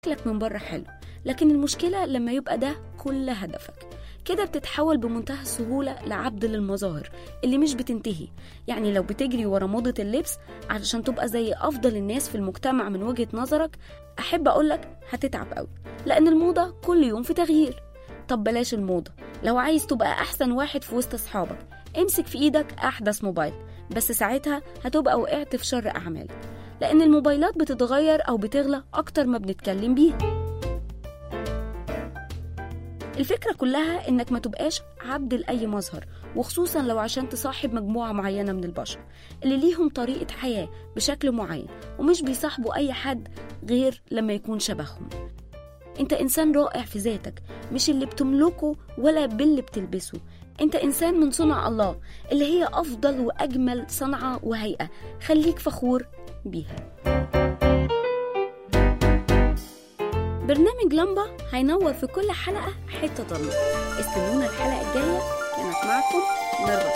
شكلك من بره حلو لكن المشكلة لما يبقى ده كل هدفك كده بتتحول بمنتهى السهولة لعبد للمظاهر اللي مش بتنتهي يعني لو بتجري ورا موضة اللبس علشان تبقى زي أفضل الناس في المجتمع من وجهة نظرك أحب أقولك هتتعب قوي لأن الموضة كل يوم في تغيير طب بلاش الموضة لو عايز تبقى أحسن واحد في وسط أصحابك امسك في إيدك أحدث موبايل بس ساعتها هتبقى وقعت في شر أعمالك لأن الموبايلات بتتغير أو بتغلى أكتر ما بنتكلم بيها الفكرة كلها إنك ما تبقاش عبد لأي مظهر وخصوصا لو عشان تصاحب مجموعة معينة من البشر اللي ليهم طريقة حياة بشكل معين ومش بيصاحبوا أي حد غير لما يكون شبههم انت انسان رائع في ذاتك مش اللي بتملكه ولا باللي بتلبسه انت انسان من صنع الله اللي هي افضل واجمل صنعه وهيئه خليك فخور بيها برنامج لمبة هينور في كل حلقة حتة ضلمة استنونا الحلقة الجاية كانت معكم مرة